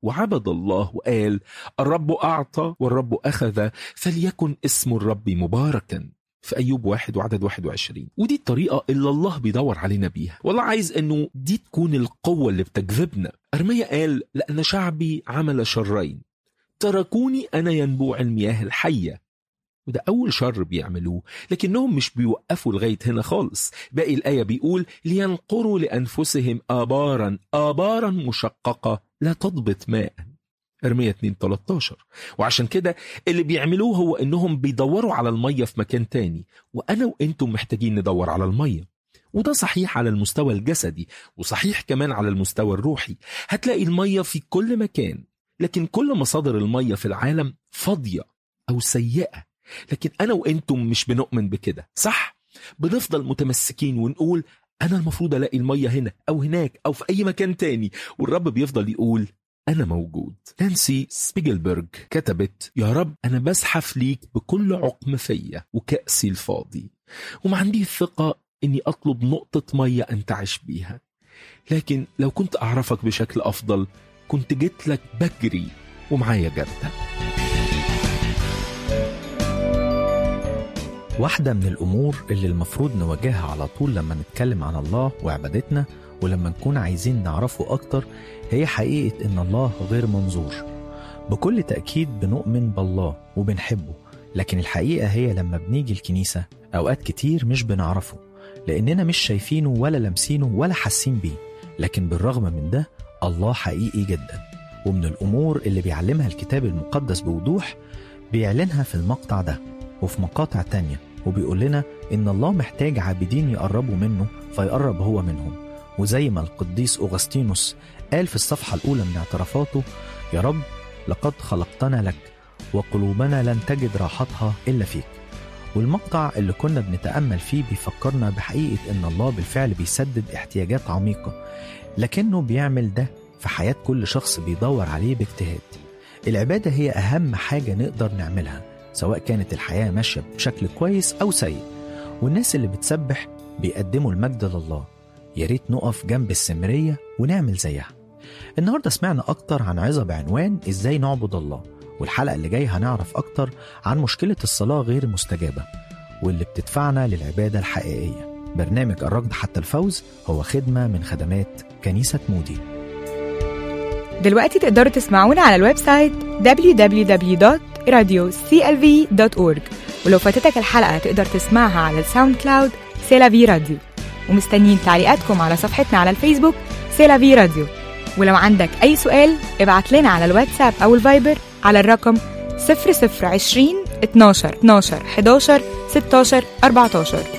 وعبد الله وقال الرب أعطى والرب أخذ فليكن اسم الرب مباركا في أيوب واحد وعدد 21 ودي الطريقة اللي الله بيدور علينا بيها والله عايز أنه دي تكون القوة اللي بتجذبنا أرميا قال لأن شعبي عمل شرين تركوني أنا ينبوع المياه الحية وده أول شر بيعملوه لكنهم مش بيوقفوا لغاية هنا خالص باقي الآية بيقول لينقروا لأنفسهم آبارا آبارا مشققة لا تضبط ماء ارميا 2 13 وعشان كده اللي بيعملوه هو انهم بيدوروا على الميه في مكان تاني وانا وانتم محتاجين ندور على الميه وده صحيح على المستوى الجسدي وصحيح كمان على المستوى الروحي هتلاقي الميه في كل مكان لكن كل مصادر الميه في العالم فاضيه او سيئه لكن انا وانتم مش بنؤمن بكده صح بنفضل متمسكين ونقول انا المفروض الاقي الميه هنا او هناك او في اي مكان تاني والرب بيفضل يقول أنا موجود نانسي سبيجلبرج كتبت يا رب أنا بزحف ليك بكل عقم فيا وكأسي الفاضي وما عندي الثقة إني أطلب نقطة مية أنتعش بيها لكن لو كنت أعرفك بشكل أفضل كنت جيت لك بجري ومعايا جردة واحدة من الأمور اللي المفروض نواجهها على طول لما نتكلم عن الله وعبادتنا ولما نكون عايزين نعرفه أكتر هي حقيقة إن الله غير منظور بكل تأكيد بنؤمن بالله وبنحبه لكن الحقيقة هي لما بنيجي الكنيسة أوقات كتير مش بنعرفه لأننا مش شايفينه ولا لامسينه ولا حاسين بيه لكن بالرغم من ده الله حقيقي جدا ومن الأمور اللي بيعلمها الكتاب المقدس بوضوح بيعلنها في المقطع ده وفي مقاطع تانية وبيقول لنا إن الله محتاج عابدين يقربوا منه فيقرب هو منهم وزي ما القديس أغسطينوس قال في الصفحة الأولى من اعترافاته يا رب لقد خلقتنا لك وقلوبنا لن تجد راحتها إلا فيك والمقطع اللي كنا بنتأمل فيه بيفكرنا بحقيقة إن الله بالفعل بيسدد احتياجات عميقة لكنه بيعمل ده في حياة كل شخص بيدور عليه باجتهاد العبادة هي أهم حاجة نقدر نعملها سواء كانت الحياة ماشية بشكل كويس أو سيء والناس اللي بتسبح بيقدموا المجد لله يا ريت نقف جنب السمرية ونعمل زيها النهاردة سمعنا أكتر عن عظة بعنوان إزاي نعبد الله والحلقة اللي جاية هنعرف أكتر عن مشكلة الصلاة غير المستجابة واللي بتدفعنا للعبادة الحقيقية برنامج الركض حتى الفوز هو خدمة من خدمات كنيسة مودي دلوقتي تقدروا تسمعونا على الويب سايت www.radioclv.org ولو فاتتك الحلقة تقدر تسمعها على الساوند كلاود سيلافي راديو ومستنيين تعليقاتكم على صفحتنا على الفيسبوك سيلافي راديو ولو عندك أي سؤال ابعت لنا على الواتساب أو الفايبر على الرقم 0020 12 12 11 16 14